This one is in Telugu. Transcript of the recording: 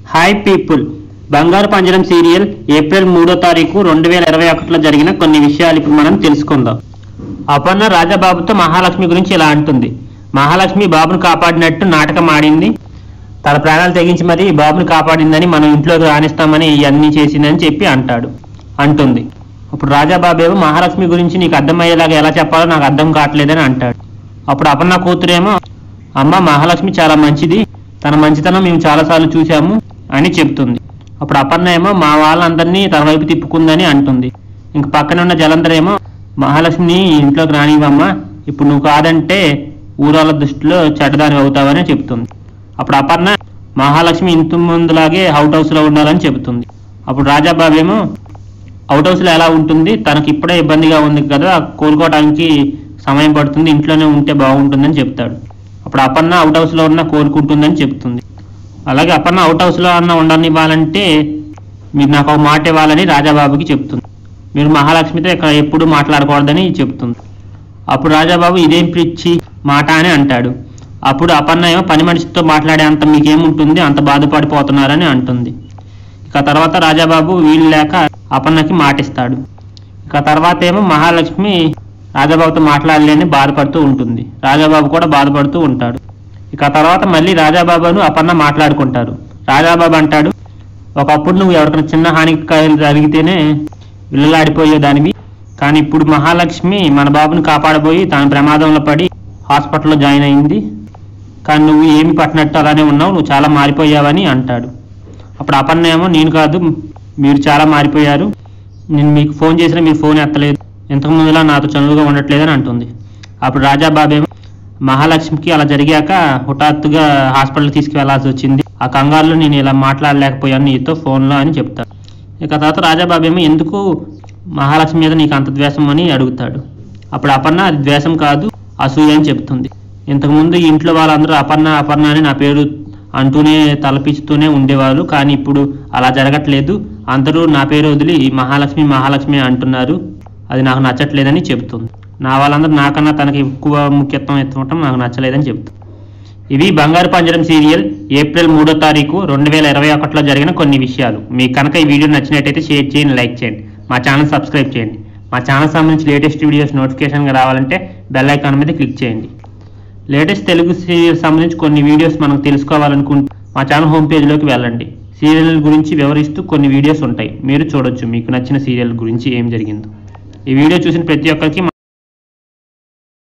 హాయ్ పీపుల్ బంగారు పంజరం సీరియల్ ఏప్రిల్ మూడో తారీఖు రెండు వేల ఇరవై ఒకటిలో జరిగిన కొన్ని విషయాలు ఇప్పుడు మనం తెలుసుకుందాం అపర్ణ రాజాబాబుతో మహాలక్ష్మి గురించి ఇలా అంటుంది మహాలక్ష్మి బాబును కాపాడినట్టు నాటకం ఆడింది తన ప్రాణాలు తెగించి మరి బాబును కాపాడిందని మనం ఇంట్లోకి రాణిస్తామని ఇవన్నీ చేసిందని చెప్పి అంటాడు అంటుంది అప్పుడు రాజాబాబు ఏమో మహాలక్ష్మి గురించి నీకు అర్థమయ్యేలాగా ఎలా చెప్పాలో నాకు అర్థం కావట్లేదని అంటాడు అప్పుడు అపర్ణ కూతురేమో అమ్మ మహాలక్ష్మి చాలా మంచిది తన మంచితనం మేము చాలాసార్లు చూసాము అని చెప్తుంది అప్పుడు అపర్ణ ఏమో మా వాళ్ళందరినీ తన వైపు తిప్పుకుందని అంటుంది ఇంక పక్కన ఉన్న జలంధర్ ఏమో మహాలక్ష్మిని ఇంట్లోకి రానివమ్మా ఇప్పుడు నువ్వు కాదంటే ఊరాల దృష్టిలో చెడ్డదాని అవుతావని చెప్తుంది అప్పుడు అపర్ణ మహాలక్ష్మి ఇంత ముందులాగే అవుట్ హౌస్ లో ఉండాలని చెబుతుంది అప్పుడు రాజాబాబు ఏమో అవుట్ హౌస్ లో ఎలా ఉంటుంది తనకి ఇప్పుడే ఇబ్బందిగా ఉంది కదా కోలుకోవడానికి సమయం పడుతుంది ఇంట్లోనే ఉంటే బాగుంటుందని చెప్తాడు అప్పుడు అపర్ణ అవుట్ హౌస్ లో ఉన్న కోలుకుంటుందని చెప్తుంది అలాగే అపర్ణ అవుట్ హౌస్ లో అన్న ఉండనివ్వాలంటే మీరు నాకు ఒక మాట ఇవ్వాలని రాజాబాబుకి చెప్తుంది మీరు మహాలక్ష్మితో ఇక్కడ ఎప్పుడు మాట్లాడకూడదని చెప్తుంది అప్పుడు రాజాబాబు ఇదేం పిచ్చి మాట అని అంటాడు అప్పుడు అపర్ణ ఏమో పని మనిషితో మాట్లాడే అంత మీకేముంటుంది అంత బాధపడిపోతున్నారని అంటుంది ఇక తర్వాత రాజాబాబు వీలు లేక అపర్ణకి మాటిస్తాడు ఇక తర్వాత ఏమో మహాలక్ష్మి రాజాబాబుతో మాట్లాడలేని బాధపడుతూ ఉంటుంది రాజాబాబు కూడా బాధపడుతూ ఉంటాడు ఇక తర్వాత మళ్ళీ రాజాబాబును అపర్ణ మాట్లాడుకుంటారు రాజాబాబు అంటాడు ఒకప్పుడు నువ్వు ఎవరికైనా చిన్న హానికాయలు జరిగితేనే విల్లలాడిపోయేదానివి కానీ ఇప్పుడు మహాలక్ష్మి మన బాబుని కాపాడబోయి తాను ప్రమాదంలో పడి హాస్పిటల్లో జాయిన్ అయింది కానీ నువ్వు ఏమి పట్టినట్టు అలానే ఉన్నావు నువ్వు చాలా మారిపోయావని అంటాడు అప్పుడు అపర్ణ ఏమో నేను కాదు మీరు చాలా మారిపోయారు నేను మీకు ఫోన్ చేసినా మీరు ఫోన్ ఎత్తలేదు ఇంతకు ముందులా నాతో చనువుగా ఉండట్లేదని అంటుంది అప్పుడు రాజాబాబు ఏమో మహాలక్ష్మికి అలా జరిగాక హఠాత్తుగా హాస్పిటల్ తీసుకువెళ్లాల్సి వచ్చింది ఆ కంగారులో నేను ఇలా మాట్లాడలేకపోయాను నీతో ఫోన్లో అని చెప్తాడు ఇక తర్వాత రాజాబాబు ఏమో ఎందుకు మహాలక్ష్మి మీద నీకు అంత ద్వేషం అని అడుగుతాడు అప్పుడు అపర్ణ అది ద్వేషం కాదు అసూయ అని చెప్తుంది ఇంతకుముందు ఈ ఇంట్లో వాళ్ళందరూ అపర్ణ అపర్ణ అని నా పేరు అంటూనే తలపిస్తూనే ఉండేవారు కానీ ఇప్పుడు అలా జరగట్లేదు అందరూ నా పేరు వదిలి మహాలక్ష్మి మహాలక్ష్మి అంటున్నారు అది నాకు నచ్చట్లేదని చెబుతుంది నా వాళ్ళందరూ నాకన్నా తనకి ఎక్కువ ముఖ్యత్వం ఎత్తుకోవటం నాకు నచ్చలేదని చెబుతుంది ఇవి బంగారు పంజరం సీరియల్ ఏప్రిల్ మూడో తారీఖు రెండు వేల ఇరవై ఒకటిలో జరిగిన కొన్ని విషయాలు మీకు కనుక ఈ వీడియో నచ్చినట్టయితే షేర్ చేయండి లైక్ చేయండి మా ఛానల్ సబ్స్క్రైబ్ చేయండి మా ఛానల్ సంబంధించి లేటెస్ట్ వీడియోస్ నోటిఫికేషన్గా రావాలంటే బెల్ ఐకాన్ మీద క్లిక్ చేయండి లేటెస్ట్ తెలుగు సీరియల్ సంబంధించి కొన్ని వీడియోస్ మనం తెలుసుకోవాలనుకుంటే మా ఛానల్ హోమ్ పేజ్లోకి వెళ్ళండి సీరియల్ గురించి వివరిస్తూ కొన్ని వీడియోస్ ఉంటాయి మీరు చూడొచ్చు మీకు నచ్చిన సీరియల్ గురించి ఏం జరిగిందో ఈ వీడియో చూసిన ప్రతి ఒక్కరికి మా